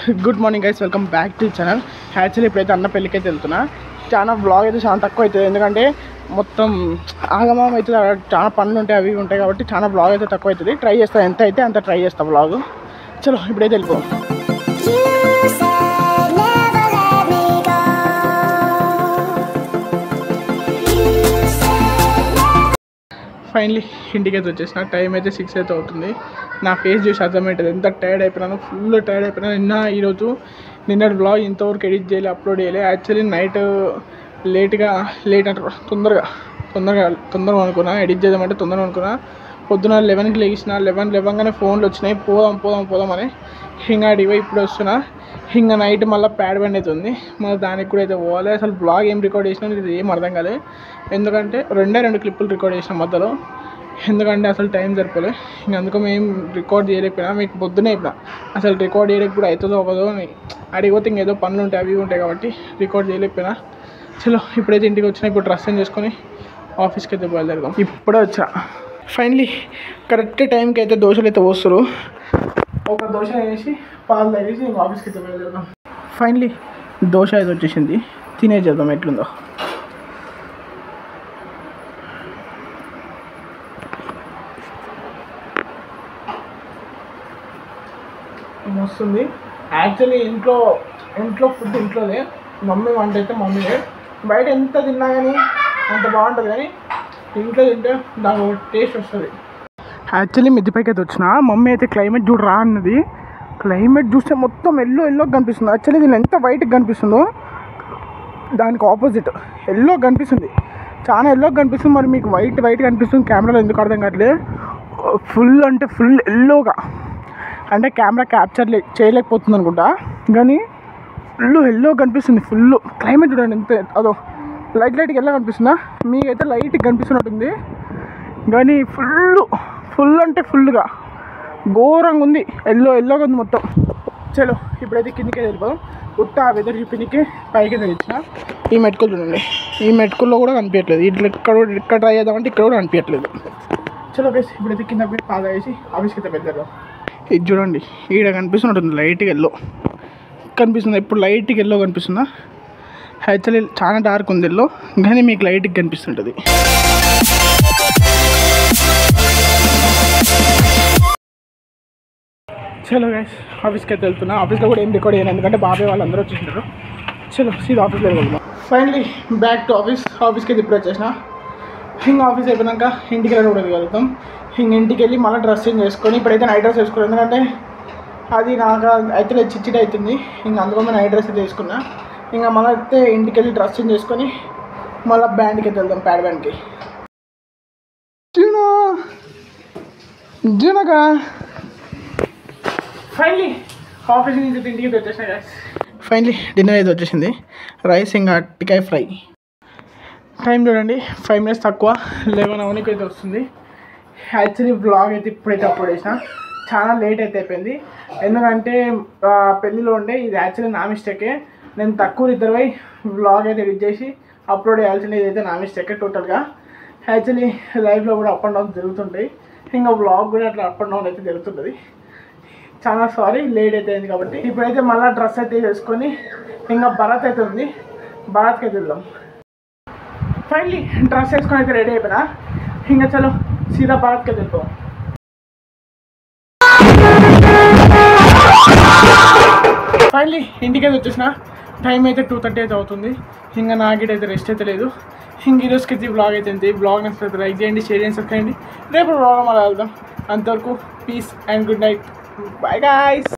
Good morning guys welcome back to channel actually ఇప్పుడైతే అన్న పెళ్ళికి అయితే వెళ్తున్నా చాలా బ్లాగ్ అయితే చాలా తక్కువ అవుతుంది ఎందుకంటే మొత్తం ఆగమం అవుతుంది అక్కడ చాలా పనులు ఉంటాయి అవి ఇవి ఉంటాయి కాబట్టి చాలా బ్లాగ్ అయితే తక్కువ అవుతుంది ట్రై చేస్తా ఎంత అయితే అంత ట్రై చేస్తా బ్లాగ్ చలో ఇప్పుడైతే వెళ్ళిపో You said never let me go. You said never. Finally ఇంటికి అయితే వచ్చేసిన టైం అయితే సిక్స్ అయితే అవుతుంది నా ఫేస్ చూసి అర్థమవుతుంది ఎంత టైర్డ్ అయిపోయినాను ఫుల్ టైర్డ్ అయిపోయినాను నిన్న ఈరోజు నిన్నటి బ్లాగ్ ఇంతవరకు ఎడిట్ చేయలే అప్లోడ్ చేయలే యాక్చువల్లీ నైట్ లేట్గా లేట్ అంటారు తొందరగా తొందరగా తొందరగా అనుకున్నా ఎడిట్ చేద్దామంటే తొందరగా అనుకున్నా పొద్దున లెవెన్కి లేచిన లెవెన్ లెవెన్గానే ఫోన్లు వచ్చినాయి పోదాం పోదాం పోదాం అని ఇంకా అడిగి ఇప్పుడు వస్తున్నా ఇంకా నైట్ మళ్ళీ ప్యాడ్ బండి అయితే ఉంది మళ్ళీ దానికి కూడా అయితే పోవాలి అసలు బ్లాగ్ ఏం రికార్డ్ చేసినా ఇది ఏం అర్థం కాలేదు ఎందుకంటే రెండే రెండు క్లిప్పులు రికార్డ్ చేసిన మధ్యలో ఎందుకంటే అసలు టైం సరిపోలే ఇంక అందుకు మేము రికార్డ్ చేయలేకపోయినా మీకు పొద్దునే చెప్పిన అసలు రికార్డ్ చేయడానికి కూడా అవుతుందో అవ్వదో అని అడిగిపోతే ఇంకేదో పనులు ఉంటాయి అవి ఇవి ఉంటాయి కాబట్టి రికార్డ్ చేయలేకపోయినా చలో ఇప్పుడైతే ఇంటికి వచ్చినా ఇప్పుడు డ్రెస్ చేంజ్ చేసుకొని ఆఫీస్కి అయితే బయలుదేరదాం ఇప్పుడే వచ్చా ఫైనలీ కరెక్ట్ టైంకి అయితే దోశలు అయితే పోస్తారు ఒక దోశ వేసి పాలు తాగేసి ఇంక ఆఫీస్కి అయితే బయలుదేరదాం ఫైనలీ దోశ అయితే వచ్చేసింది తినేసేద్దాం ఎట్లుందో వస్తుంది యాక్చువల్లీ ఇంట్లో ఇంట్లో ఫుడ్ ఇంట్లోనే మమ్మీ వంట అయితే మమ్మీయే బయట ఎంత తిన్నా కానీ అంత బాగుంటుంది కానీ ఇంట్లో తింటే దాని టేస్ట్ వస్తుంది యాక్చువల్లీ మిద్దిపైకి అయితే వచ్చిన మమ్మీ అయితే క్లైమేట్ చూడరా అన్నది క్లైమేట్ చూస్తే మొత్తం ఎల్లో ఎల్లో కనిపిస్తుంది యాక్చువల్లీ దీని ఎంత వైట్గా కనిపిస్తుందో దానికి ఆపోజిట్ ఎల్లో కనిపిస్తుంది చాలా ఎల్లో కనిపిస్తుంది మరి మీకు వైట్ వైట్ కనిపిస్తుంది కెమెరాలో ఎందుకు అర్థం కావట్లేదు ఫుల్ అంటే ఫుల్ ఎల్లోగా అంటే కెమెరా క్యాప్చర్ లే చేయలేకపోతుంది అనుకుంటా కానీ ఫుల్ ఎల్లో కనిపిస్తుంది ఫుల్ క్లైమేట్ చూడండి ఎంత అదో లైట్ లైట్గా ఎలా కనిపిస్తుందా మీకైతే లైట్గా కనిపిస్తున్నట్టుంది కానీ ఫుల్ ఫుల్ అంటే ఫుల్గా ఘోరంగా ఉంది ఎల్లో ఎల్లోగా ఉంది మొత్తం చలో ఇప్పుడైతే కిందికి వెళ్ళిపోదాం ఉత్త ఆ వెదర్ చూపినికి పైకి తెచ్చిన ఈ మెటుకులు చూడండి ఈ మెటుకుల్లో కూడా కనిపించట్లేదు ఇట్లా ఇక్కడ కూడా- ఇక్కడ ట్రై చేద్దామంటే ఇక్కడ కూడా కనిపించట్లేదు చలో గైస్ ఇప్పుడైతే కింద పోయి పాదా వేసి ఆఫీస్కి అయితే పెద్దదాం ఇది చూడండి ఈడ కనిపిస్తున్నట్టుంది లైట్గా ఎల్లో కనిపిస్తుంది ఇప్పుడు లైట్గా ఎల్లో కనిపిస్తుందా యాక్చువల్లీ చాలా డార్క్ ఉంది ఎల్లో కానీ మీకు లైట్గా కనిపిస్తుంటుంది చలో గైస్ ఆఫీస్కి అయితే వెళ్తున్నా ఆఫీస్లో కూడా ఏం రికార్డ్ చేయను ఎందుకంటే బాబాయ్ వాళ్ళు అందరూ వచ్చేసింటారు చలో సీదా ఆఫీస్లో వెళ్దాం ఫైనలీ బ్యాక్ టు ఆఫీస్ ఆఫీస్కి అయితే ఇప్పుడు వచ్చేసిన ఇంకా ఆఫీస్ అయిపోయినాక ఇంటికి వెళ్ళి కూడా వెళ్తాం ఇంక ఇంటికి వెళ్ళి మళ్ళీ డ్రెస్ చేంజ్ చేసుకొని ఇప్పుడైతే నైట్ డ్రెస్ వేసుకోవాలి ఎందుకంటే అది నాకు అయితే చిచ్చిట్ అవుతుంది ఇంకా అందుకని నైట్ డ్రెస్ అయితే వేసుకున్నా ఇంకా మళ్ళీ అయితే ఇంటికి వెళ్ళి డ్రెస్ చేంజ్ చేసుకొని మళ్ళీ బ్యాండ్కి అయితే వెళ్దాం ప్యాడ్ బ్యాండ్కి జూనో జూనగా ఫైనలీ ఆఫీస్ నుంచి అయితే ఇంటికి అయితే వచ్చేసిన ఫైనలీ డిన్నర్ అయితే వచ్చేసింది రైస్ ఇంకా అట్టికాయ ఫ్రై టైం చూడండి ఫైవ్ మినిట్స్ తక్కువ లెవెన్ అవనికి అయితే వస్తుంది యాక్చువల్లీ బ్లాగ్ అయితే ఇప్పుడైతే అప్లోడ్ చేసిన చాలా లేట్ అయితే అయిపోయింది ఎందుకంటే ఆ, పెళ్ళిలో ఉండే ఇది యాక్చువల్లీ నా మిస్టేకే నేను తక్కువ ఇద్దరు బ్లాగ్ అయితే ఎడిట్ చేసి అప్లోడ్ చేయాల్సింది ఇదైతే నా మిస్టేకే టోటల్గా యాక్చువల్లీ లైఫ్లో కూడా అప్ అండ్ డౌన్ జరుగుతుంటాయి ఇంకా బ్లాగ్ కూడా అట్లా అప్ అండ్ డౌన్ అయితే జరుగుతుంటుంది చాలా సారీ లేట్ అయితే అయింది కాబట్టి ఇప్పుడైతే మళ్ళీ డ్రెస్ అయితే వేసుకొని ఇంకా భరత్ అయితే ఉంది భరత్కి అయితే వెళ్దాం ఫైనలీ డ్రెస్ వేసుకొని అయితే రెడీ అయిపోయినా ఇంకా చలో సీదా భారత్కి వెళ్ళిపోదాం ఫైనలీ ఇంటికి అయితే వచ్చేసిన టైం అయితే టూ థర్టీ అయితే అవుతుంది ఇంకా నాకైతే రెస్ట్ అయితే లేదు ఇంక ఈ రోజుకి అయితే బ్లాగ్ అయితే ఉంది బ్లాగ్ నచ్చితే లైక్ చేయండి షేర్ చేయండి సబ్స్క్రైబ్ చేయండి రేపు బ్లాగ్ మళ్ళీ వెళ్దాం అంతవరకు peace and good night bye guys